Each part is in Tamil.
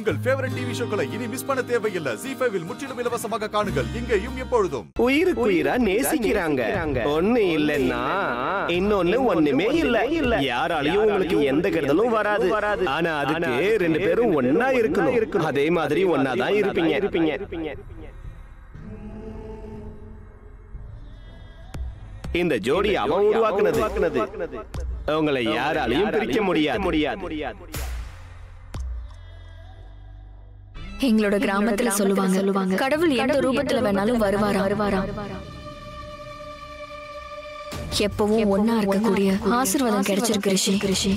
உங்கள் ஃபேவரட் டிவி ஷோக்களை இனி மிஸ் பண்ண தேவையில்லை ஜி ஃபைவில் முற்றிலும் இலவசமாக காணுங்கள் இங்கேயும் எப்பொழுதும் உயிருக்கு உயிரா நேசிக்கிறாங்க ஒண்ணு இல்லைன்னா இன்னொன்னு ஒண்ணுமே இல்ல யாராலையும் உங்களுக்கு எந்த கெடுதலும் வராது ஆனா அதுக்கு ரெண்டு பேரும் ஒன்னா இருக்கணும் அதே மாதிரி ஒன்னா தான் இருப்பீங்க இருப்பீங்க இந்த ஜோடி அவன் உருவாக்குனது உங்களை யாராலையும் பிரிக்க முடியாது முடியாது எங்களோட கிராமத்துல சொல்லுவாங்க சொல்லுவாங்க கடவுள் எந்த ரூபத்துல வேணாலும் வருவாரா வருவாரா எப்பவும் ஒன்னா இருக்கக்கூடிய ஆசீர்வாதம் கிடைச்சிருக்கு ரிஷி ரிஷி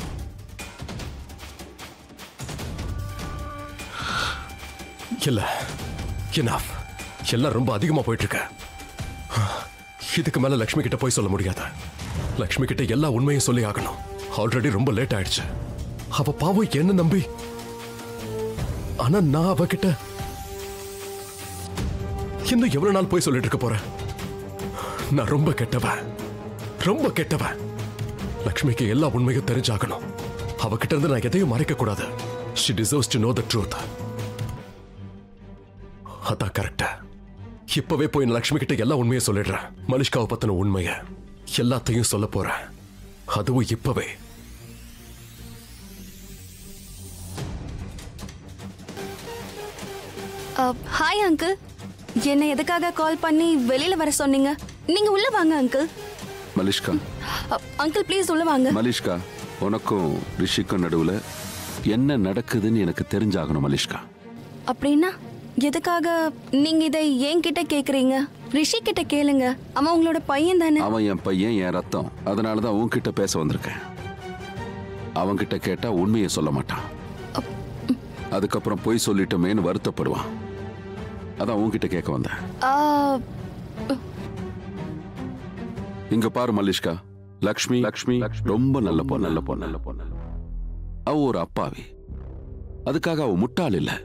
இல்ல என்னாஃப் எல்லாம் ரொம்ப அதிகமா போயிட்டு இருக்கு இதுக்கு மேல லக்ஷ்மி கிட்ட போய் சொல்ல முடியாது லக்ஷ்மி கிட்ட எல்லா உண்மையும் சொல்லி ஆகணும் ஆல்ரெடி ரொம்ப லேட் ஆயிடுச்சு அவ பாவம் என்ன நம்பி ஆனா நான் அவகிட்ட இன்னும் எவ்வளவு நாள் போய் சொல்லிட்டு இருக்க போறேன் நான் ரொம்ப கெட்டவன் ரொம்ப கெட்டவன் லக்ஷ்மிக்கு எல்லா உண்மையும் தெரிஞ்சாகணும் அவகிட்ட இருந்து நான் எதையும் மறைக்க கூடாது she deserves to know the truth அதான் கரெக்டா இப்பவே போய் நான் லக்ஷ்மி கிட்ட எல்லா உண்மையும் சொல்லிடுறேன் மலிஷ்காவை பத்தின உண்மைய எல்லாத்தையும் சொல்ல போறேன் அதுவும் இப்பவே ஹாய் அங்கிள் என்னை எதுக்காக கால் பண்ணி வெளியில வர சொன்னீங்க நீங்க உள்ள வாங்க அங்கிள் மலிஷ்கா அங்கிள் ப்ளீஸ் உள்ள வாங்க மலிஷ்கா உனக்கும் ரிஷிக்கும் நடுவுல என்ன நடக்குதுன்னு எனக்கு தெரிஞ்சாகணும் மலிஷ்கா அப்படின்னா எதுக்காக நீங்க இதை என்கிட்ட கேக்குறீங்க ரிஷி கிட்ட கேளுங்க அவன் உங்களோட பையன் தானே அவன் என் பையன் என் ரத்தம் அதனால தான் உன்கிட்ட பேச வந்திருக்கேன் அவன்கிட்ட கேட்டா உண்மையை சொல்ல மாட்டான் அதுக்கப்புறம் பொய் சொல்லிட்டோமேன்னு வருத்தப்படுவான் அதான் உன்கிட்ட கேட்க வந்தேன் ஆ, இங்க பாரு மல்லிஷ்கா லக்ஷ்மி லக்ஷ்மி ரொம்ப நல்ல பொண்ணு நல்ல பொண்ணு நல்ல பொண்ணு அவ ஒரு அப்பாவி அதுக்காக அவ முட்டாள் இல்ல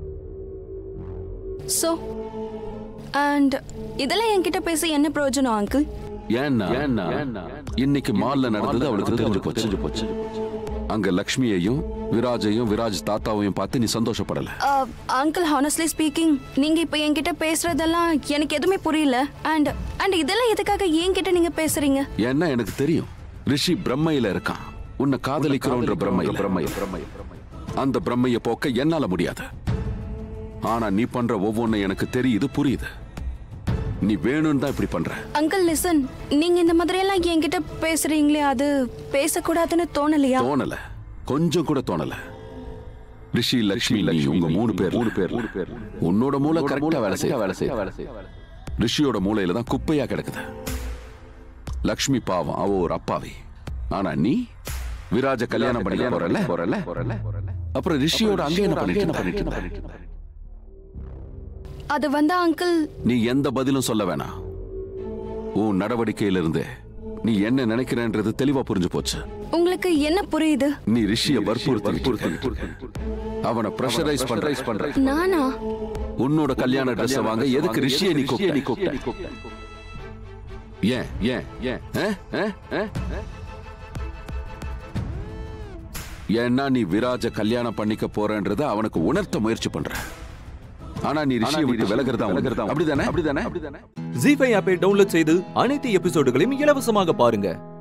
சோ அண்ட் இதெல்லாம் என்கிட்ட பேசி என்ன பிரயோஜனம் அங்கிள் ஏன்னா ஏன்னா இன்னைக்கு மால்ல நடந்தது அவளுக்கு தெரிஞ்சு போச்சு போச்சு அங்க லக்ஷ்மியையும் விராஜையும் விராஜ் தாத்தாவையும் பார்த்து நீ சந்தோஷப்படல அங்கிள் ஹானஸ்ட்லி ஸ்பீக்கிங் நீங்க இப்ப என்கிட்ட பேசுறதெல்லாம் எனக்கு எதுவுமே புரியல அண்ட் அண்ட் இதெல்லாம் எதுக்காக என்கிட்ட நீங்க பேசுறீங்க ஏன்னா எனக்கு தெரியும் ரிஷி பிரம்மையில இருக்கான் உன்னை காதலிக்கிறோன்ற பிரம்மையில பிரம்மையில அந்த பிரம்மைய போக்க என்னால முடியாது ஆனா நீ பண்ற ஒவ்வொன்றும் எனக்கு தெரியுது புரியுது நீ வேணும்னு தான் இப்படி பண்ற அங்கிள் லிசன் நீங்க இந்த மாதிரி எல்லாம் என்கிட்ட பேசுறீங்களே அது பேசக்கூடாதுன்னு தோணலையா தோணல கொஞ்சம் கூட தோணல ரிஷி லக்ஷ்மி லக்ஷ்மி உங்க மூணு பேர் மூணு பேர் மூணு பேர் உன்னோட மூளை கரெக்டா வேலை செய்ய வேலை செய்ய வேலை செய்ய ரிஷியோட மூளையில தான் குப்பையா கிடக்குது லக்ஷ்மி பாவம் அவ ஒரு அப்பாவி ஆனா நீ விராஜ கல்யாணம் பண்ணி போறல போறல போறல அப்புறம் ரிஷியோட அங்க என்ன பண்ணிட்டு என்ன பண்ணிட்டு என்ன பண்ணிட்டு இருந்த? அது வந்து அங்கிள் நீ எந்த பதிலும் சொல்ல வேணாம் உன் நடவடிக்கையிலிருந்து நீ என்ன நினைக்கிறேன்றது தெளிவா புரிஞ்சு போச்சு உங்களுக்கு என்ன புரியுது நீ ரிஷிய வற்புறுத்தி அவனை பிரஷரைஸ் பண்ற பண்ற நானா உன்னோட கல்யாண ட்ரெஸ் வாங்க எதுக்கு ரிஷியை நீ கூப்பிட்ட நீ கூப்பிட்ட ஏன் ஏன் ஏன் ஆ? ஆ? ஆ? ஆ? ஏன்னா நீ விராஜ கல்யாணம் பண்ணிக்க போறன்றத அவனுக்கு உணர்த்த முயற்சி பண்ற ஆனா நீ ரிஷியை விட்டு விலகிறதா விலகிறதா அப்படிதானே அப்படிதானே அப்படிதானே ஜி ஃபைவ் ஆப்பை டவுன்லோட் செய்து அனைத்து எபிசோடுகளையும் இலவசமாக பாருங்க